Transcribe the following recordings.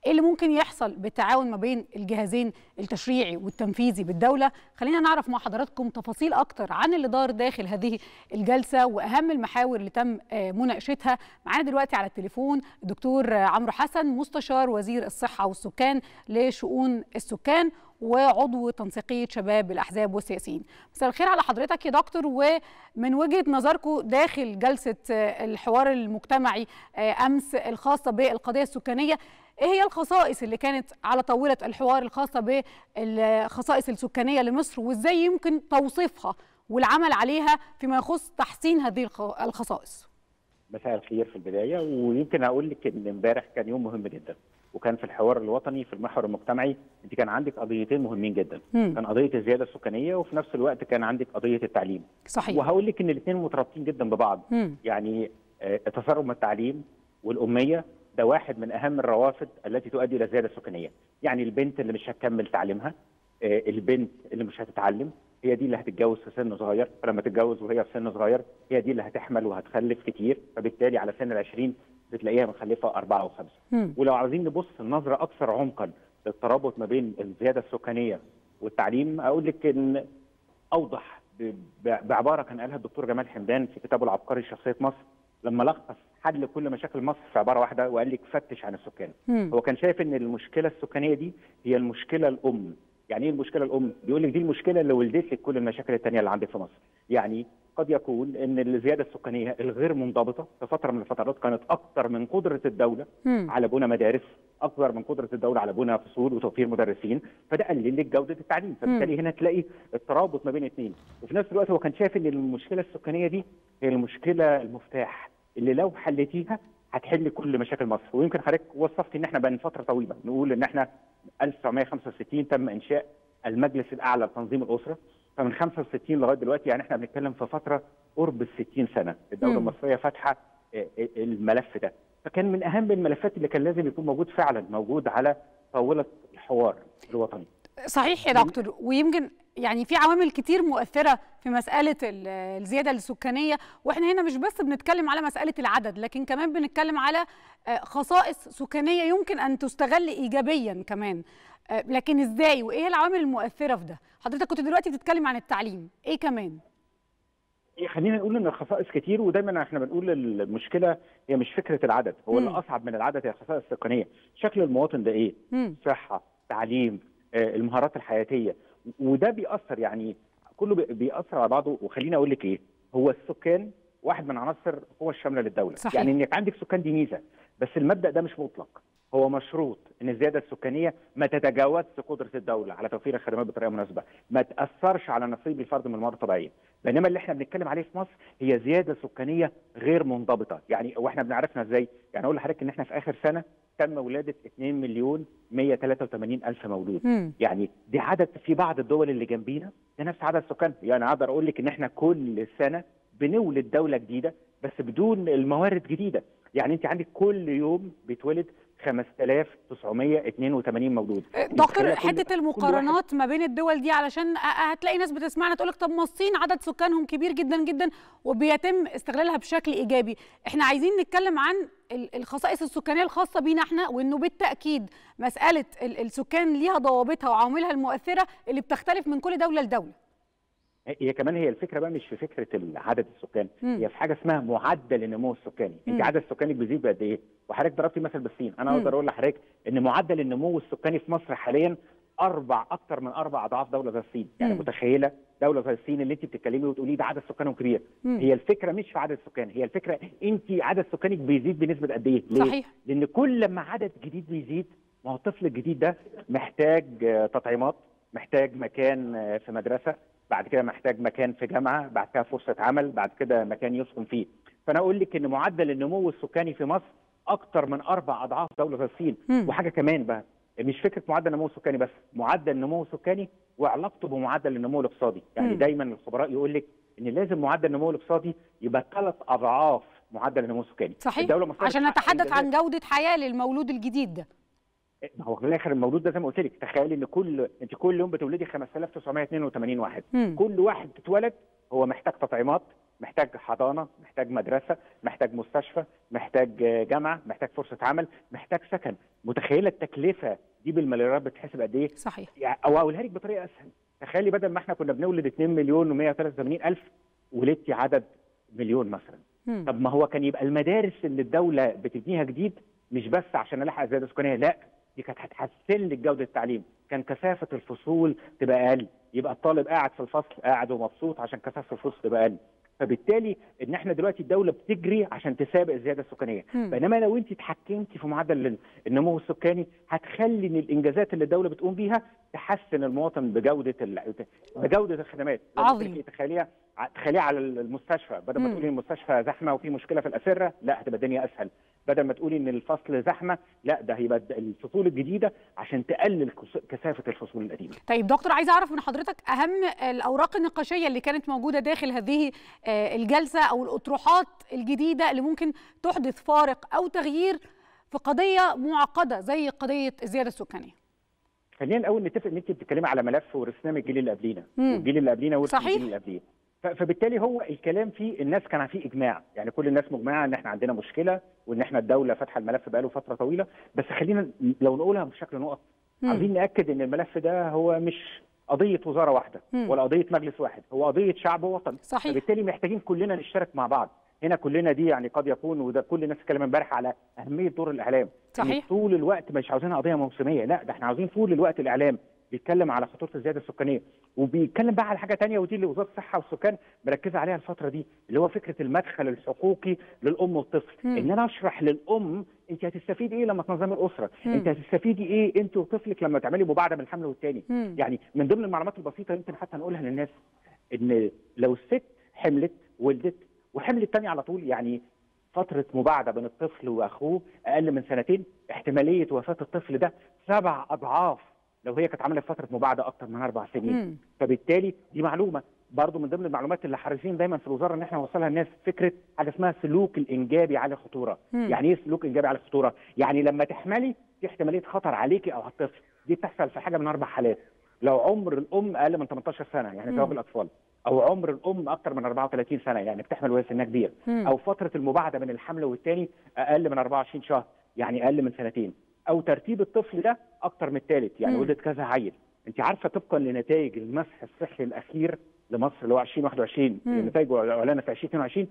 ايه اللي ممكن يحصل بالتعاون ما بين الجهازين التشريعي والتنفيذي بالدوله خلينا نعرف مع حضراتكم تفاصيل اكتر عن اللي دار داخل هذه الجلسه واهم المحاور اللي تم مناقشتها معانا دلوقتي على التليفون الدكتور عمرو حسن مستشار وزير الصحه والسكان لشؤون السكان وعضو تنسيقيه شباب الاحزاب والسياسيين. مساء الخير على حضرتك يا دكتور ومن وجهه نظركم داخل جلسه الحوار المجتمعي امس الخاصه بالقضيه السكانيه ايه هي الخصائص اللي كانت على طاوله الحوار الخاصه بالخصائص السكانيه لمصر وازاي يمكن توصيفها والعمل عليها فيما يخص تحسين هذه الخصائص؟ مساء الخير في البدايه ويمكن اقول لك ان امبارح كان يوم مهم جدا وكان في الحوار الوطني في المحور المجتمعي انت كان عندك قضيتين مهمين جدا مم. كان قضيه الزياده السكانيه وفي نفس الوقت كان عندك قضيه التعليم صحيح وهقول لك ان الاثنين مترابطين جدا ببعض مم. يعني آه، التسرب من التعليم والاميه ده واحد من اهم الروافد التي تؤدي الى الزياده السكانيه يعني البنت اللي مش هتكمل تعليمها آه، البنت اللي مش هتتعلم هي دي اللي هتتجوز في سن صغير فلما تتجوز وهي في سن صغير هي دي اللي هتحمل وهتخلف كتير فبالتالي على سن العشرين بتلاقيها مخلفه أربعة وخمسة مم. ولو عاوزين نبص النظرة أكثر عمقا للترابط ما بين الزيادة السكانية والتعليم أقول لك إن أوضح ب- ب- بعبارة كان قالها الدكتور جمال حمدان في كتابه العبقري شخصية مصر لما لخص حل كل مشاكل مصر في عبارة واحدة وقال لك فتش عن السكان مم. هو كان شايف ان المشكله السكانيه دي هي المشكله الام يعني ايه المشكله الام بيقول لك دي المشكله اللي ولدت لك كل المشاكل الثانيه اللي عندك في مصر يعني قد يكون ان الزياده السكانيه الغير منضبطه في فتره من الفترات كانت اكثر من قدره الدوله مم. على بناء مدارس اكبر من قدره الدوله على بناء فصول وتوفير مدرسين فده قلل لك جوده التعليم فبالتالي هنا تلاقي الترابط ما بين اثنين وفي نفس الوقت هو كان شايف ان المشكله السكانيه دي هي المشكله المفتاح اللي لو حلتيها هتحل كل مشاكل مصر ويمكن حضرتك وصفتي ان احنا بقى فتره طويله نقول ان احنا 1965 تم انشاء المجلس الاعلى لتنظيم الاسره فمن 65 لغايه دلوقتي يعني احنا بنتكلم في فتره قرب ال 60 سنه الدوله مم. المصريه فاتحه آه، آه، الملف ده فكان من اهم الملفات اللي كان لازم يكون موجود فعلا موجود على طاوله الحوار الوطني صحيح يا دكتور ويمكن يعني في عوامل كتير مؤثرة في مسألة ال- الزيادة السكانية واحنا هنا مش بس بنتكلم على مسألة العدد لكن كمان بنتكلم على آه، خصائص سكانية يمكن أن تستغل إيجابيا كمان آه، لكن إزاي وإيه العوامل المؤثرة في ده حضرتك كنت دلوقتي بتتكلم عن التعليم إيه كمان إيه، خلينا نقول ان الخصائص كتير ودايما احنا بنقول المشكله هي مش فكره العدد هو اللي مم. اصعب من العدد هي الخصائص التقنيه شكل المواطن ده ايه مم. صحه تعليم آه، المهارات الحياتيه وده بيأثر يعني كله بي- بيأثر على بعضه وخليني اقول لك ايه هو السكان واحد من عناصر القوة الشاملة للدولة صحيح. يعني انك عندك سكان دي ميزة بس المبدأ ده مش مطلق هو مشروط ان الزيادة السكانية ما تتجاوزش قدرة الدولة على توفير الخدمات بطريقة مناسبة ما تأثرش على نصيب الفرد من الموارد الطبيعية بينما اللي احنا بنتكلم عليه في مصر هي زيادة سكانية غير منضبطة يعني واحنا بنعرفنا ازاي يعني اقول لحضرتك ان احنا في اخر سنة تم ولادة 2 مليون 183 الف مولود مم. يعني دي عدد في بعض الدول اللي جنبينا ده نفس عدد السكان يعني اقدر اقول لك ان احنا كل سنه بنولد دوله جديده بس بدون الموارد جديده يعني انت عندك كل يوم بيتولد 5982 مولود دكتور متخيلة كل- حته كل المقارنات ما بين الدول دي علشان أ- هتلاقي ناس بتسمعنا تقول لك طب ما الصين عدد سكانهم كبير جدا جدا وبيتم استغلالها بشكل ايجابي احنا عايزين نتكلم عن ال- الخصائص السكانيه الخاصه بينا احنا وانه بالتاكيد مساله ال- السكان ليها ضوابطها وعواملها المؤثره اللي بتختلف من كل دوله لدوله هي كمان هي الفكره بقى مش في فكره عدد السكان مم. هي في حاجه اسمها معدل النمو السكاني مم. انت عدد سكانك بيزيد بقد ايه وحضرتك ضربتي مثل بالصين انا مم. اقدر اقول لحضرتك ان معدل النمو السكاني في مصر حاليا اربع اكتر من اربع اضعاف دوله زي الصين يعني مم. متخيله دوله زي الصين اللي انت بتتكلمي وتقولي ده عدد سكانهم كبير مم. هي الفكره مش في عدد السكان هي الفكره انت عدد سكانك بيزيد بنسبه قد ايه ليه؟ صحيح. لان كل ما عدد جديد بيزيد ما هو الطفل الجديد ده محتاج آه، تطعيمات محتاج مكان آه، في مدرسه بعد كده محتاج مكان في جامعه بعد كده فرصه عمل بعد كده مكان يسكن فيه فانا اقول لك ان معدل النمو السكاني في مصر اكتر من اربع اضعاف دوله زي الصين مم. وحاجه كمان بقى مش فكره معدل النمو السكاني بس معدل النمو السكاني وعلاقته بمعدل النمو الاقتصادي يعني مم. دايما الخبراء يقول لك ان لازم معدل النمو الاقتصادي يبقى ثلاث اضعاف معدل النمو السكاني صحيح الدوله المصريه عشان بتحقق نتحدث عن إنجازات. جوده حياه للمولود الجديد ده ما هو في الاخر المولود ده زي ما قلت لك تخيلي ان كل انت كل يوم بتولدي 5982 واحد مم. كل واحد بتتولد هو محتاج تطعيمات محتاج حضانه محتاج مدرسه محتاج مستشفى محتاج جامعه محتاج فرصه عمل محتاج سكن متخيله التكلفه دي بالمليارات بتحسب قد ايه صحيح يعني او اقولها لك بطريقه اسهل تخيلي بدل ما احنا كنا بنولد 2 مليون و183 الف ولدتي عدد مليون مثلا مم. طب ما هو كان يبقى المدارس اللي الدوله بتبنيها جديد مش بس عشان نلحق الزياده السكانيه لا دي كانت هتحسن لك جوده التعليم كان كثافه الفصول تبقى اقل يبقى الطالب قاعد في الفصل قاعد ومبسوط عشان كثافه الفصول تبقى اقل فبالتالي ان احنا دلوقتي الدوله بتجري عشان تسابق الزياده السكانيه مم. بينما لو انت اتحكمتي في معدل النمو السكاني هتخلي ان الانجازات اللي الدوله بتقوم بيها تحسن المواطن بجوده ال... بجوده الخدمات لو عظيم. قلت تخليها تخليها على المستشفى بدل ما مم. تقولي المستشفى زحمه وفي مشكله في الاسره لا هتبقى الدنيا اسهل بدل ما تقولي ان الفصل زحمه لا ده هيبقى الفصول الجديده عشان تقلل كس- كثافه الفصول القديمه طيب دكتور عايزه اعرف من حضرتك اهم الاوراق النقاشيه اللي كانت موجوده داخل هذه آه، الجلسه او الاطروحات الجديده اللي ممكن تحدث فارق او تغيير في قضيه معقده زي قضيه الزياده السكانيه خلينا الاول نتفق ان انت بتتكلمي على ملف ورثناه من الجيل اللي قبلينا مم. والجيل اللي قبلينا ورث من صحيح. الجيل اللي قبليه ف- فبالتالي هو الكلام فيه الناس كان فيه اجماع يعني كل الناس مجمعه ان احنا عندنا مشكله وان احنا الدوله فاتحه الملف بقاله فتره طويله بس خلينا لو نقولها بشكل نقط مم. عايزين ناكد ان الملف ده هو مش قضيه وزاره واحده مم. ولا قضيه مجلس واحد هو قضيه شعب ووطن صحيح فبالتالي محتاجين كلنا نشترك مع بعض هنا كلنا دي يعني قد يكون وده كل الناس اتكلم امبارح على اهميه دور الاعلام صحيح. إن طول الوقت مش عاوزينها قضيه موسميه لا ده احنا عاوزين طول الوقت الاعلام بيتكلم على خطوره الزياده السكانيه وبيتكلم بقى على حاجه تانية ودي اللي وزاره الصحه والسكان مركزه عليها الفتره دي اللي هو فكره المدخل الحقوقي للام والطفل مم. ان انا اشرح للام انت هتستفيدي ايه لما تنظمي الاسره مم. انت هتستفيدي ايه انت وطفلك لما تعملي مباعده من الحمل والتاني مم. يعني من ضمن المعلومات البسيطه يمكن حتى نقولها للناس ان لو الست حملت ولدت وحملت تاني على طول يعني فتره مباعده بين الطفل واخوه اقل من سنتين احتماليه وفاه الطفل ده سبع اضعاف لو هي كانت عملت فتره مباعده اكتر من اربع سنين مم. فبالتالي دي معلومه برضو من ضمن المعلومات اللي حريصين دايما في الوزاره ان احنا نوصلها للناس فكره حاجه اسمها سلوك الانجابي على الخطوره مم. يعني ايه سلوك انجابي على الخطوره يعني لما تحملي في احتماليه خطر عليكي او على الطفل دي بتحصل في حاجه من اربع حالات لو عمر الام اقل من 18 سنه يعني مم. زواج الاطفال او عمر الام اكتر من 34 سنه يعني بتحمل وهي سنها كبير مم. او فتره المباعده بين الحمل والتاني اقل من 24 شهر يعني اقل من سنتين او ترتيب الطفل ده اكتر من الثالث يعني مم. ولدت كذا عيل انت عارفه طبقا لنتائج المسح الصحي الاخير لمصر اللي هو 2021 مم. نتائجه اعلنت في 2022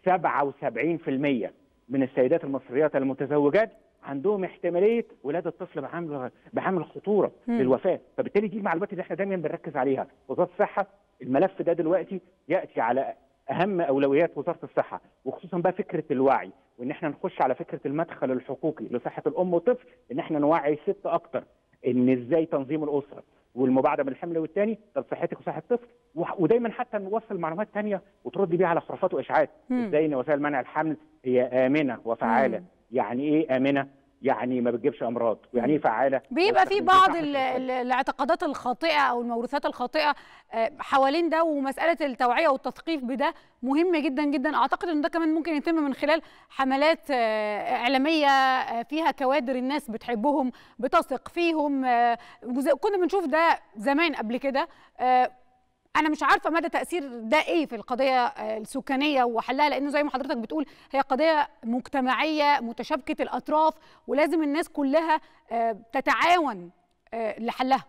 77% من السيدات المصريات المتزوجات عندهم احتماليه ولاده طفل بحمل بحمل خطوره مم. للوفاه فبالتالي دي المعلومات اللي احنا دايما بنركز عليها وزاره الصحه الملف ده دلوقتي ياتي على اهم اولويات وزاره الصحه وخصوصا بقى فكره الوعي وان احنا نخش على فكره المدخل الحقوقي لصحه الام والطفل ان احنا نوعي الست اكتر ان ازاي تنظيم الاسره والمباعده من الحمل والتاني طب صحتك وصحه الطفل وح- ودايما حتى نوصل معلومات تانية وترد بيها على خرافات واشاعات مم. ازاي ان وسائل منع الحمل هي امنه وفعاله مم. يعني ايه امنه يعني ما بتجيبش امراض ويعني ايه فعاله بيبقى في ما بعض بتفتحش ال- الأسباب. ال- الاعتقادات الخاطئه او الموروثات الخاطئه آه، حوالين ده ومساله التوعيه والتثقيف بده مهمه جدا جدا اعتقد ان ده كمان ممكن يتم من خلال حملات آه، اعلاميه آه، فيها كوادر الناس بتحبهم بتثق فيهم آه، وزي- كنا بنشوف ده زمان قبل كده آه، انا مش عارفه مدى تاثير ده ايه في القضيه آه، السكانيه وحلها لانه زي ما حضرتك بتقول هي قضيه مجتمعيه متشابكه الاطراف ولازم الناس كلها آه، تتعاون آه، لحلها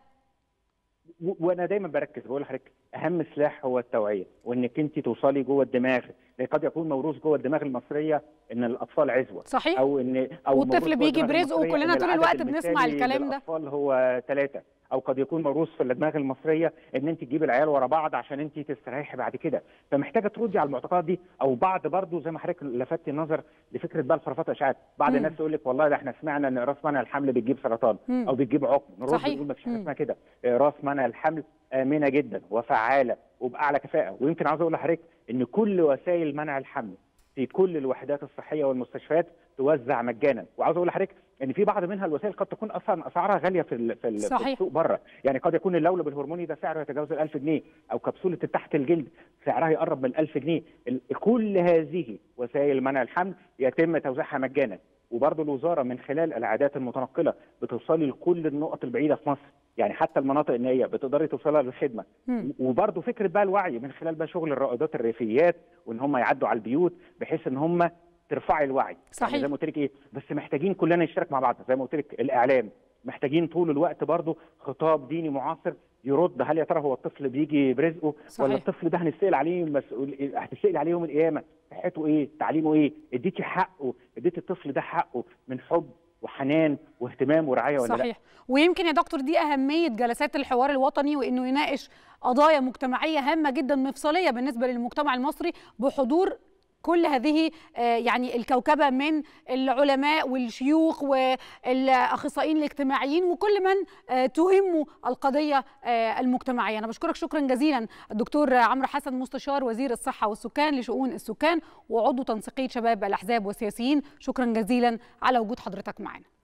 و- وانا دايما بركز بقول لحضرتك اهم سلاح هو التوعيه وانك انت توصلي جوه الدماغ لأن قد يكون موروث جوه الدماغ المصريه ان الاطفال عزوه صحيح او ان او والطفل موروث جوه بيجي الدماغ برزقه المصرية وكلنا إن طول العدد الوقت بنسمع المثالي الكلام ده. للاطفال هو ثلاثه او قد يكون موروث في الدماغ المصريه ان انت تجيب العيال ورا بعض عشان انت تستريحي بعد كده فمحتاجه تردي على المعتقدات دي او بعض برضو زي ما حضرتك لفتي النظر لفكره بقى الخرافات والاشاعات بعض مم. الناس تقول لك والله ده احنا سمعنا ان راس منع الحمل بتجيب سرطان مم. او بتجيب عقم نرد صحيح. نقول ما فيش مم. حاجه اسمها كده آه، راس منع الحمل امنه جدا وفعاله وباعلى كفاءه ويمكن عاوز اقول لحضرتك ان كل وسائل منع الحمل في كل الوحدات الصحيه والمستشفيات توزع مجانا وعاوز اقول لحضرتك ان في بعض منها الوسائل قد تكون اصلا اسعارها غاليه في ال- في, ال- في صحيح. السوق بره يعني قد يكون اللولب الهرموني ده سعره يتجاوز ال 1000 جنيه او كبسوله تحت الجلد سعرها يقرب من 1000 جنيه ال- كل هذه وسائل منع الحمل يتم توزيعها مجانا وبرضه الوزاره من خلال العادات المتنقله بتوصلي لكل النقط البعيده في مصر يعني حتى المناطق النائيه بتقدري توصلها للخدمه وبرضه فكره بقى الوعي من خلال بقى شغل الرائدات الريفيات وان هم يعدوا على البيوت بحيث ان هم ترفعي الوعي صحيح. يعني زي ما قلت لك ايه بس محتاجين كلنا نشترك مع بعض زي ما قلت لك الاعلام محتاجين طول الوقت برضه خطاب ديني معاصر يرد هل يا ترى هو الطفل بيجي برزقه صحيح. ولا الطفل ده هنسال عليه مسؤول هتسال عليه يوم القيامه صحته ايه تعليمه ايه اديتي حقه اديتي الطفل ده حقه من حب وحنان واهتمام ورعايه ولا لا صحيح ويمكن يا دكتور دي أهمية جلسات الحوار الوطني وإنه يناقش قضايا مجتمعية هامة جدا مفصلية بالنسبة للمجتمع المصري بحضور كل هذه آه، يعني الكوكبة من العلماء والشيوخ والأخصائيين الاجتماعيين وكل من آه، تهمه القضية آه، المجتمعية أنا بشكرك شكرا جزيلا الدكتور عمرو حسن مستشار وزير الصحة والسكان لشؤون السكان وعضو تنسيقية شباب الأحزاب والسياسيين شكرا جزيلا على وجود حضرتك معنا